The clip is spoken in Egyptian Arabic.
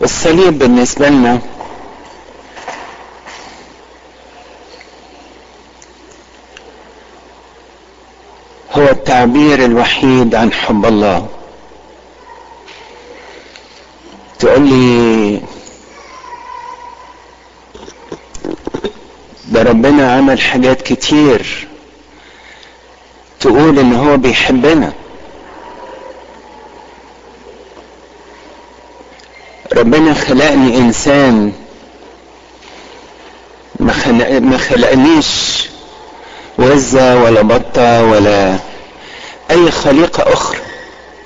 والصليب بالنسبة لنا هو التعبير الوحيد عن حب الله تقول لي ده ربنا عمل حاجات كتير تقول ان هو بيحبنا ربنا خلقني انسان ما, خلق ما خلقنيش وزة ولا بطة ولا اي خليقة اخرى